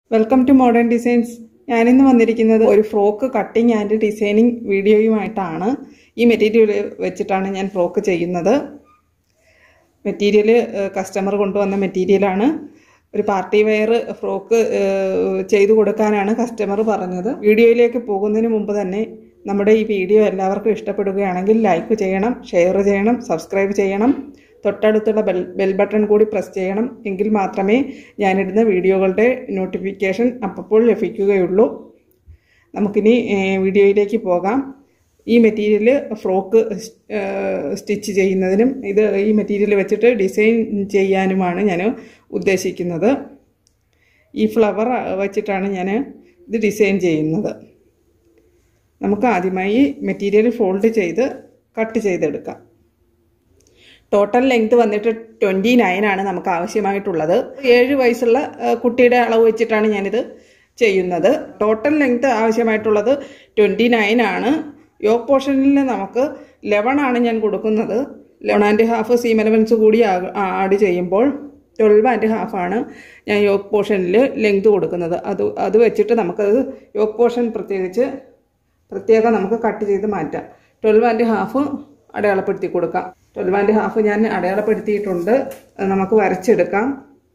welcome to modern designs ഞാനിന്ന് വന്നിരിക്കുന്നത് ഒരു ഫ്രോക്ക് കട്ടിങ് ആൻഡ് ഡിസൈനിങ് വീഡിയോയുമായിട്ടാണ് ഈ മെറ്റീരിയൽ വെച്ചിട്ടാണ് ഞാൻ ഫ്രോക്ക് ചെയ്യുന്നത് മെറ്റീരിയൽ കസ്റ്റമർ കൊണ്ടുവന്ന മെറ്റീരിയലാണ് ഒരു പാർട്ടി വെയർ ഫ്രോക്ക് ചെയ്തു കൊടുക്കാനാണ് കസ്റ്റമർ പറഞ്ഞത് വീഡിയോയിലേക്ക് പോകുന്നതിന് മുമ്പ് തന്നെ നമ്മുടെ ഈ വീഡിയോ എല്ലാവർക്കും ഇഷ്ടപ്പെടുകയാണെങ്കിൽ ലൈക്ക് ചെയ്യണം ഷെയർ ചെയ്യണം സബ്സ്ക്രൈബ് ചെയ്യണം തൊട്ടടുത്തുള്ള ബെൽ ബെൽ ബട്ടൺ കൂടി പ്രസ് ചെയ്യണം എങ്കിൽ മാത്രമേ ഞാനിടുന്ന വീഡിയോകളുടെ നോട്ടിഫിക്കേഷൻ അപ്പോൾ ലഭിക്കുകയുള്ളൂ നമുക്കിനി വീഡിയോയിലേക്ക് പോകാം ഈ മെറ്റീരിയൽ ഫ്രോക്ക് സ്റ്റിച്ച് ചെയ്യുന്നതിനും ഇത് ഈ മെറ്റീരിയൽ വെച്ചിട്ട് ഡിസൈൻ ചെയ്യാനുമാണ് ഞാൻ ഉദ്ദേശിക്കുന്നത് ഈ ഫ്ലവർ വെച്ചിട്ടാണ് ഞാൻ ഇത് ഡിസൈൻ ചെയ്യുന്നത് നമുക്ക് ആദ്യമായി മെറ്റീരിയൽ ഫോൾഡ് ചെയ്ത് കട്ട് ചെയ്തെടുക്കാം ടോട്ടൽ ലെങ്ത് വന്നിട്ട് ട്വൻറ്റി നയൻ ആണ് നമുക്ക് ആവശ്യമായിട്ടുള്ളത് ഏഴ് വയസ്സുള്ള കുട്ടിയുടെ അളവ് വെച്ചിട്ടാണ് ഞാനിത് ചെയ്യുന്നത് ടോട്ടൽ ലെങ്ത് ആവശ്യമായിട്ടുള്ളത് ട്വൻറ്റി നയൻ ആണ് യോക്ക് പോർഷനിൽ നമുക്ക് ലെവൺ ആണ് ഞാൻ കൊടുക്കുന്നത് eleven and half seam allowance കൂടി ആഡ് ചെയ്യുമ്പോൾ ട്വൽവ് ആൻഡ് ഹാഫ് ആണ് ഞാൻ യോക്ക് പോർഷനിൽ ലെങ്ത് കൊടുക്കുന്നത് അത് അത് വെച്ചിട്ട് നമുക്കത് യോക്ക് പോർഷൻ പ്രത്യേകിച്ച് പ്രത്യേകം നമുക്ക് കട്ട് ചെയ്ത് മാറ്റാം ട്വൽവ് ആൻഡ് ഹാഫ് അടയാളപ്പെടുത്തി കൊടുക്കാം ട്വൽവ് ആൻഡ് ഹാഫ് ഞാൻ അടയാളപ്പെടുത്തിയിട്ടുണ്ട് നമുക്ക് വരച്ചെടുക്കാം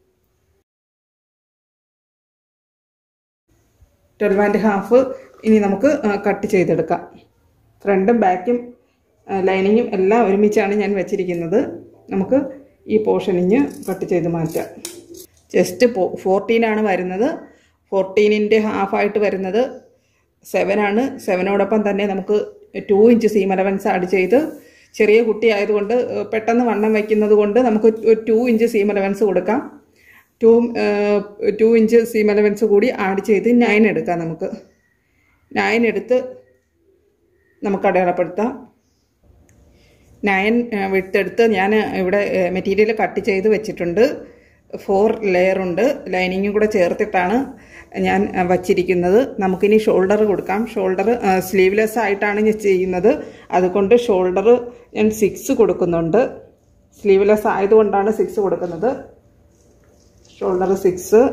ട്വൽവ് ആൻഡ് ഹാഫ് ഇനി നമുക്ക് കട്ട് ചെയ്തെടുക്കാം ഫ്രണ്ടും ബാക്കും ലൈനിങ്ങും എല്ലാം ഒരുമിച്ചാണ് ഞാൻ വെച്ചിരിക്കുന്നത് നമുക്ക് ഈ പോർഷനിങ് കട്ട് ചെയ്ത് മാറ്റാം ജസ്റ്റ് ഫോർട്ടീനാണ് വരുന്നത് ഫോർട്ടീനിൻ്റെ ഹാഫായിട്ട് വരുന്നത് സെവനാണ് സെവനോടൊപ്പം തന്നെ നമുക്ക് two inch seam allowance add ചെയ്ത് ചെറിയ കുട്ടി ആയതുകൊണ്ട് പെട്ടെന്ന് വണ്ണം വയ്ക്കുന്നത് കൊണ്ട് നമുക്ക് ടു ഇഞ്ച് സീം അലവൻസ് കൊടുക്കാം two two inch seam allowance കൂടി ആഡ് ചെയ്ത് നയൻ എടുക്കാം നമുക്ക് നയൻ എടുത്ത് നമുക്ക് അടയാളപ്പെടുത്താം നയൻ വിട്ടെടുത്ത് ഞാൻ ഇവിടെ മെറ്റീരിയൽ കട്ട് ചെയ്ത് വെച്ചിട്ടുണ്ട് ഫോർ ലെയർ ഉണ്ട് ലൈനിങ്ങും കൂടെ ചേർത്തിട്ടാണ് ഞാൻ വച്ചിരിക്കുന്നത് നമുക്കിനി ഷോൾഡർ കൊടുക്കാം ഷോൾഡർ സ്ലീവ്ലെസ് ആയിട്ടാണ് ഞാൻ ചെയ്യുന്നത് അതുകൊണ്ട് ഷോൾഡർ ഞാൻ സിക്സ് കൊടുക്കുന്നുണ്ട് സ്ലീവ്ലെസ് ആയതുകൊണ്ടാണ് സിക്സ് കൊടുക്കുന്നത് ഷോൾഡർ സിക്സ്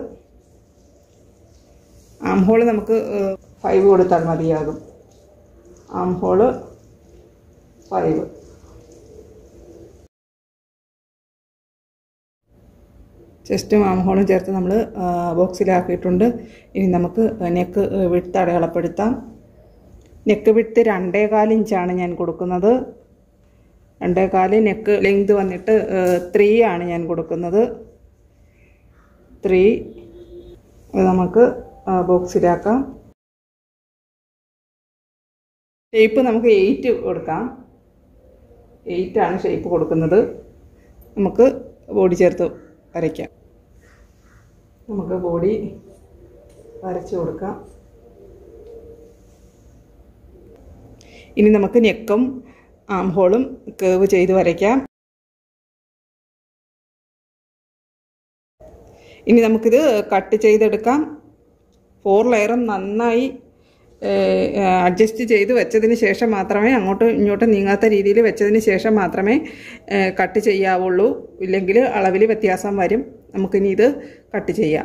ആം ഹോൾ നമുക്ക് ഫൈവ് കൊടുത്താൽ മതിയാകും ആം ഹോള് ഫൈവ് ചെസ്റ്റും ആം ഹോളും ചേർത്ത് നമ്മൾ ബോക്സിലാക്കിയിട്ടുണ്ട് ഇനി നമുക്ക് നെക്ക് വിട്ട് അടയാളപ്പെടുത്താം നെക്ക് വിട്ട് രണ്ടേകാൽ ഇഞ്ചാണ് ഞാൻ കൊടുക്കുന്നത് രണ്ടേകാല് നെക്ക് ലെങ്ത് വന്നിട്ട് ത്രീ ആണ് ഞാൻ കൊടുക്കുന്നത് ത്രീ അത് നമുക്ക് ബോക്സിലാക്കാം ഷേപ്പ് നമുക്ക് എയ്റ്റ് കൊടുക്കാം എയ്റ്റ് ആണ് ഷേപ്പ് കൊടുക്കുന്നത് നമുക്ക് ബോഡി ചേർത്ത് വരയ്ക്കാം നമുക്ക് ബോഡി വരച്ചു കൊടുക്കാം ഇനി നമുക്ക് നെക്കും ആം ഹോളും കേവ് ചെയ്ത് വരയ്ക്കാം ഇനി നമുക്കിത് കട്ട് ചെയ്തെടുക്കാം ഫോർ ലെയറും നന്നായി അഡ്ജസ്റ്റ് ചെയ്ത് വെച്ചതിന് ശേഷം മാത്രമേ അങ്ങോട്ടും ഇങ്ങോട്ടും നീങ്ങാത്ത രീതിയിൽ വെച്ചതിന് ശേഷം മാത്രമേ കട്ട് ചെയ്യാവുള്ളൂ ഇല്ലെങ്കിൽ അളവിൽ വ്യത്യാസം വരും നമുക്കിനി ഇത് കട്ട് ചെയ്യാം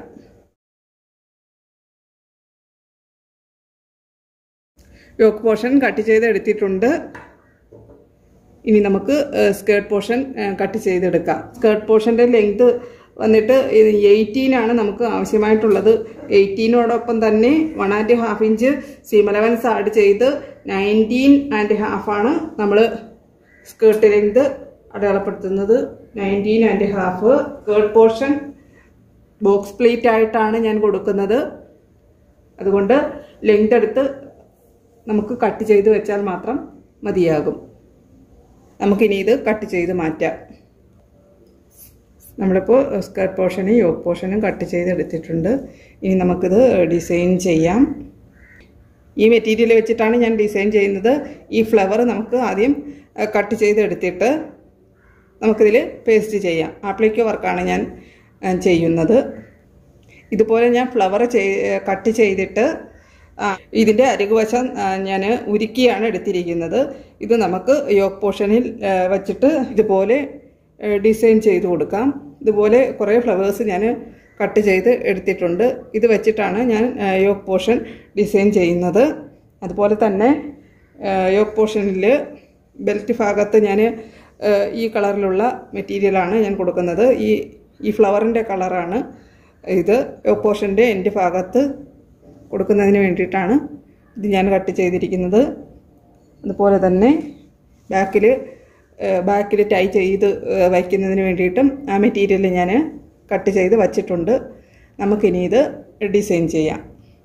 യോക്ക് പോർഷൻ കട്ട് ചെയ്ത് എടുത്തിട്ടുണ്ട് ഇനി നമുക്ക് സ്കേർട്ട് പോർഷൻ കട്ട് ചെയ്തെടുക്കാം സ്കേർട്ട് പോർഷൻ്റെ ലെങ്ത് വന്നിട്ട് എയ്റ്റീൻ ആണ് നമുക്ക് ആവശ്യമായിട്ടുള്ളത് എയ്റ്റീനോടൊപ്പം തന്നെ one and half inch seam allowance add ചെയ്ത് നയൻറ്റീൻ ആൻഡ് ഹാഫാണ് നമ്മൾ സ്കേർട്ട് ലെങ്ത് അടയാളപ്പെടുത്തുന്നത് nineteen and half skirt portion box pleat ആയിട്ടാണ് ഞാൻ കൊടുക്കുന്നത് അതുകൊണ്ട് ലെങ്ത് എടുത്ത് നമുക്ക് കട്ട് ചെയ്ത് വെച്ചാൽ മാത്രം മതിയാകും നമുക്കിനി ഇത് കട്ട് ചെയ്ത് മാറ്റാം നമ്മളിപ്പോൾ സ്കർട്ട് പോർഷനും യോക്ക് പോർഷനും കട്ട് ചെയ്തെടുത്തിട്ടുണ്ട് ഇനി നമുക്കിത് ഡിസൈൻ ചെയ്യാം ഈ മെറ്റീരിയൽ വെച്ചിട്ടാണ് ഞാൻ ഡിസൈൻ ചെയ്യുന്നത് ഈ ഫ്ലവർ നമുക്ക് ആദ്യം കട്ട് ചെയ്തെടുത്തിട്ട് നമുക്കിതിൽ പേസ്റ്റ് ചെയ്യാം ആപ്ലിക്ക വർക്കാണ് ഞാൻ ചെയ്യുന്നത് ഇതുപോലെ ഞാൻ ഫ്ലവർ കട്ട് ചെയ്തിട്ട് ഇതിൻ്റെ അരികുവശം ഞാൻ ഉരുക്കിയാണ് എടുത്തിരിക്കുന്നത് ഇത് നമുക്ക് യോക്ക് പോർഷനിൽ വച്ചിട്ട് ഇതുപോലെ ഡിസൈൻ ചെയ്ത് കൊടുക്കാം ഇതുപോലെ കുറേ ഫ്ലവേഴ്സ് ഞാൻ കട്ട് ചെയ്ത് എടുത്തിട്ടുണ്ട് ഇത് വെച്ചിട്ടാണ് ഞാൻ യോഗ് പോർഷൻ ഡിസൈൻ ചെയ്യുന്നത് അതുപോലെ തന്നെ യോഗ് പോർഷനിൽ ബെൽറ്റ് ഭാഗത്ത് ഞാൻ ഈ കളറിലുള്ള മെറ്റീരിയലാണ് ഞാൻ കൊടുക്കുന്നത് ഈ ഈ ഫ്ലവറിൻ്റെ കളറാണ് ഇത് യോഗ് പോർഷൻ്റെ എൻ്റെ ഭാഗത്ത് കൊടുക്കുന്നതിന് വേണ്ടിയിട്ടാണ് ഇത് ഞാൻ കട്ട് ചെയ്തിരിക്കുന്നത് അതുപോലെ തന്നെ ബാക്കിൽ ബാക്കിൽ ടൈ ചെയ്ത് വയ്ക്കുന്നതിന് വേണ്ടിയിട്ടും ആ മെറ്റീരിയൽ ഞാൻ കട്ട് ചെയ്ത് വച്ചിട്ടുണ്ട് നമുക്കിനി ഇത് ഡിസൈൻ ചെയ്യാം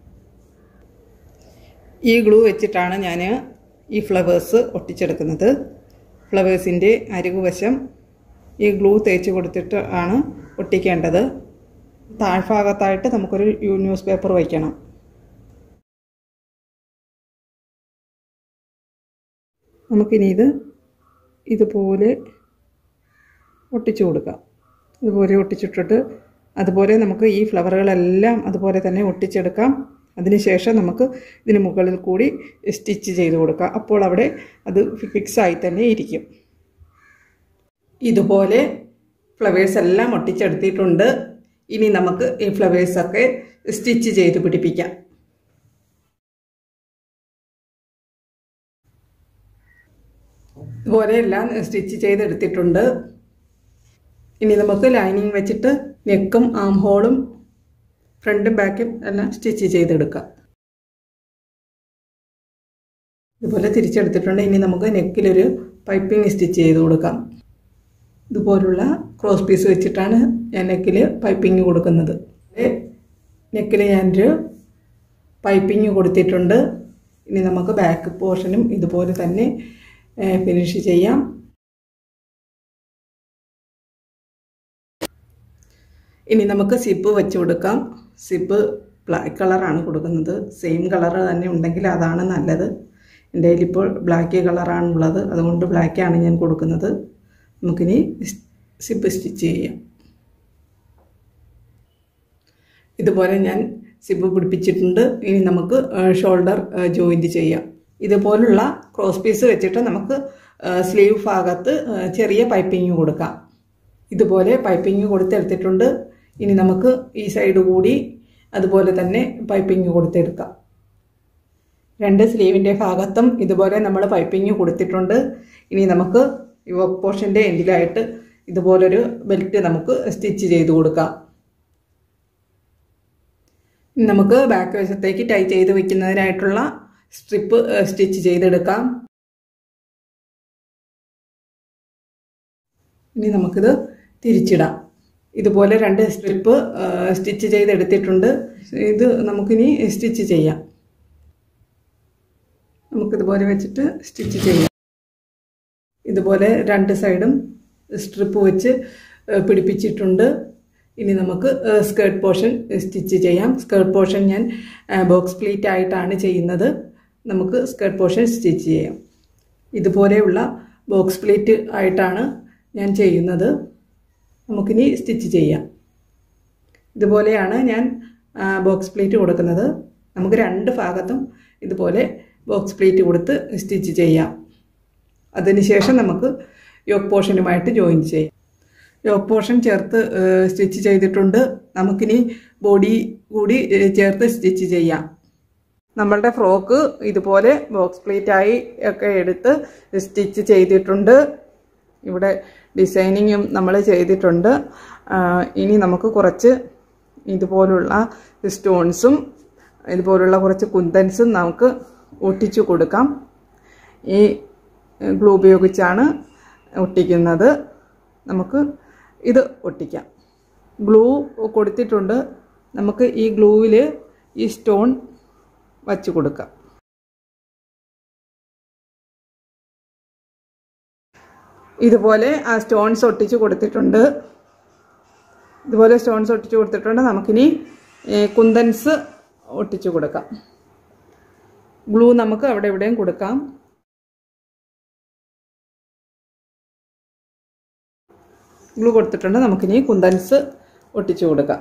ഈ ഗ്ലൂ വെച്ചിട്ടാണ് ഞാൻ ഈ ഫ്ലവേഴ്സ് ഒട്ടിച്ചെടുക്കുന്നത് ഫ്ലവേഴ്സിൻ്റെ അരികുവശം ഈ ഗ്ലൂ തേച്ച് കൊടുത്തിട്ട് ആണ് ഒട്ടിക്കേണ്ടത് താഴ്ഭാഗത്തായിട്ട് നമുക്കൊരു ന്യൂസ് പേപ്പർ വയ്ക്കണം നമുക്കിനി ഇത് ഇതുപോലെ ഒട്ടിച്ചു കൊടുക്കാം ഇതുപോലെ ഒട്ടിച്ചിട്ടിട്ട് അതുപോലെ നമുക്ക് ഈ ഫ്ലവറുകളെല്ലാം അതുപോലെ തന്നെ ഒട്ടിച്ചെടുക്കാം അതിനുശേഷം നമുക്ക് ഇതിന് മുകളിൽ കൂടി സ്റ്റിച്ച് ചെയ്ത് കൊടുക്കാം അപ്പോൾ അവിടെ അത് ഫിക്സായി തന്നെ ഇരിക്കും ഇതുപോലെ ഫ്ലവേഴ്സ് എല്ലാം ഒട്ടിച്ചെടുത്തിട്ടുണ്ട് ഇനി നമുക്ക് ഈ ഫ്ലവേഴ്സൊക്കെ സ്റ്റിച്ച് ചെയ്ത് പിടിപ്പിക്കാം ഇതുപോലെ എല്ലാം സ്റ്റിച്ച് ചെയ്തെടുത്തിട്ടുണ്ട് ഇനി നമുക്ക് ലൈനിങ് വെച്ചിട്ട് നെക്കും ആം ഹോളും ഫ്രണ്ടും ബാക്കും എല്ലാം സ്റ്റിച്ച് ചെയ്തെടുക്കാം ഇതുപോലെ തിരിച്ചെടുത്തിട്ടുണ്ട് ഇനി നമുക്ക് നെക്കിലൊരു പൈപ്പിംഗ് സ്റ്റിച്ച് ചെയ്ത് കൊടുക്കാം ഇതുപോലുള്ള ക്രോസ് പീസ് വെച്ചിട്ടാണ് ഞാൻ നെക്കിൽ പൈപ്പിംഗ് കൊടുക്കുന്നത് നെക്കിൽ ഞാനൊരു പൈപ്പിംഗ് കൊടുത്തിട്ടുണ്ട് ഇനി നമുക്ക് ബാക്ക് പോർഷനും ഇതുപോലെ തന്നെ ഫിനിഷ് ചെയ്യാം ഇനി നമുക്ക് സിപ്പ് വെച്ച് കൊടുക്കാം സിപ്പ് ബ്ലാക്ക് കളറാണ് കൊടുക്കുന്നത് സെയിം കളർ തന്നെ ഉണ്ടെങ്കിൽ അതാണ് നല്ലത് എൻ്റെ കയ്യിലിപ്പോൾ ബ്ലാക്ക് കളറാണുള്ളത് അതുകൊണ്ട് ബ്ലാക്കാണ് ഞാൻ കൊടുക്കുന്നത് നമുക്കിനി സിപ്പ് സ്റ്റിച്ച് ചെയ്യാം ഇതുപോലെ ഞാൻ സിപ്പ് പിടിപ്പിച്ചിട്ടുണ്ട് ഇനി നമുക്ക് ഷോൾഡർ ജോയിൻറ്റ് ചെയ്യാം ഇതുപോലുള്ള ക്രോസ് പീസ് വെച്ചിട്ട് നമുക്ക് സ്ലീവ് ഭാഗത്ത് ചെറിയ പൈപ്പിംഗ് കൊടുക്കാം ഇതുപോലെ പൈപ്പിംഗ് കൊടുത്തെടുത്തിട്ടുണ്ട് ഇനി നമുക്ക് ഈ സൈഡ് കൂടി അതുപോലെ തന്നെ പൈപ്പിംഗ് കൊടുത്തെടുക്കാം രണ്ട് സ്ലീവിൻ്റെ ഭാഗത്തും ഇതുപോലെ നമ്മൾ പൈപ്പിംഗ് കൊടുത്തിട്ടുണ്ട് ഇനി നമുക്ക് ഈ വർക്ക് പോർഷൻ്റെ എൻഡിലായിട്ട് ഇതുപോലൊരു ബെൽറ്റ് നമുക്ക് സ്റ്റിച്ച് ചെയ്ത് കൊടുക്കാം നമുക്ക് ബാക്ക് വശത്തേക്ക് ടൈ ചെയ്ത് വെക്കുന്നതിനായിട്ടുള്ള സ്ട്രിപ്പ് സ്റ്റിച്ച് ചെയ്തെടുക്കാം ഇനി നമുക്കിത് തിരിച്ചിടാം ഇതുപോലെ രണ്ട് സ്ട്രിപ്പ് സ്റ്റിച്ച് ചെയ്തെടുത്തിട്ടുണ്ട് ഇത് നമുക്കിനി സ്റ്റിച്ച് ചെയ്യാം നമുക്കിതുപോലെ വെച്ചിട്ട് സ്റ്റിച്ച് ചെയ്യാം ഇതുപോലെ രണ്ട് സൈഡും സ്ട്രിപ്പ് വെച്ച് പിടിപ്പിച്ചിട്ടുണ്ട് ഇനി നമുക്ക് സ്കേർട്ട് പോർഷൻ സ്റ്റിച്ച് ചെയ്യാം സ്കേർട്ട് പോർഷൻ ഞാൻ ബോക്സ് പ്ലീറ്റ് ആയിട്ടാണ് ചെയ്യുന്നത് നമുക്ക് സ്കേർട്ട് പോർഷൻ സ്റ്റിച്ച് ചെയ്യാം ഇതുപോലെയുള്ള ബോക്സ് പ്ലീറ്റ് ആയിട്ടാണ് ഞാൻ ചെയ്യുന്നത് നമുക്കിനി സ്റ്റിച്ച് ചെയ്യാം ഇതുപോലെയാണ് ഞാൻ ബോക്സ് പ്ലീറ്റ് കൊടുക്കുന്നത് നമുക്ക് രണ്ട് ഭാഗത്തും ഇതുപോലെ ബോക്സ് പ്ലീറ്റ് കൊടുത്ത് സ്റ്റിച്ച് ചെയ്യാം അതിനുശേഷം നമുക്ക് യോക്ക് പോർഷനുമായിട്ട് ജോയിൻ ചെയ്യാം യോക്ക് പോർഷൻ ചേർത്ത് സ്റ്റിച്ച് ചെയ്തിട്ടുണ്ട് നമുക്കിനി ബോഡി കൂടി ചേർത്ത് സ്റ്റിച്ച് ചെയ്യാം നമ്മളുടെ ഫ്രോക്ക് ഇതുപോലെ ബോക്സ് പ്ലേറ്റായി ഒക്കെ എടുത്ത് സ്റ്റിച്ച് ചെയ്തിട്ടുണ്ട് ഇവിടെ ഡിസൈനിങ്ങും നമ്മൾ ചെയ്തിട്ടുണ്ട് ഇനി നമുക്ക് കുറച്ച് ഇതുപോലുള്ള സ്റ്റോൺസും ഇതുപോലുള്ള കുറച്ച് കുന്തൻസും നമുക്ക് ഒട്ടിച്ചു കൊടുക്കാം ഈ ഗ്ലൂ ഉപയോഗിച്ചാണ് ഒട്ടിക്കുന്നത് നമുക്ക് ഇത് ഒട്ടിക്കാം ഗ്ലൂ കൊടുത്തിട്ടുണ്ട് നമുക്ക് ഈ ഗ്ലൂവിൽ ഈ സ്റ്റോൺ വച്ച് കൊടുക്കാം ഇതുപോലെ ആ സ്റ്റോൺസ് ഒട്ടിച്ച് കൊടുത്തിട്ടുണ്ട് ഇതുപോലെ സ്റ്റോൺസ് ഒട്ടിച്ച് കൊടുത്തിട്ടുണ്ട് നമുക്കിനി കുന്തൻസ് ഒട്ടിച്ച് കൊടുക്കാം ഗ്ലൂ നമുക്ക് അവിടെ എവിടെയും കൊടുക്കാം ഗ്ലൂ കൊടുത്തിട്ടുണ്ട് നമുക്കിനി കുന്തൻസ് ഒട്ടിച്ചു കൊടുക്കാം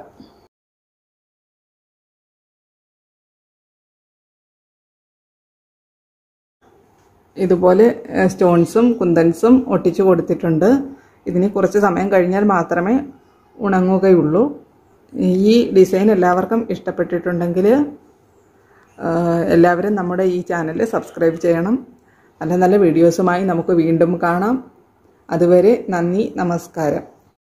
ഇതുപോലെ സ്റ്റോൺസും കുന്തൻസും ഒട്ടിച്ചു കൊടുത്തിട്ടുണ്ട് ഇതിന് കുറച്ച് സമയം കഴിഞ്ഞാൽ മാത്രമേ ഉണങ്ങുകയുള്ളൂ ഈ ഡിസൈൻ എല്ലാവർക്കും ഇഷ്ടപ്പെട്ടിട്ടുണ്ടെങ്കിൽ എല്ലാവരും നമ്മുടെ ഈ ചാനൽ സബ്സ്ക്രൈബ് ചെയ്യണം നല്ല നല്ല വീഡിയോസുമായി നമുക്ക് വീണ്ടും കാണാം അതുവരെ നന്ദി നമസ്കാരം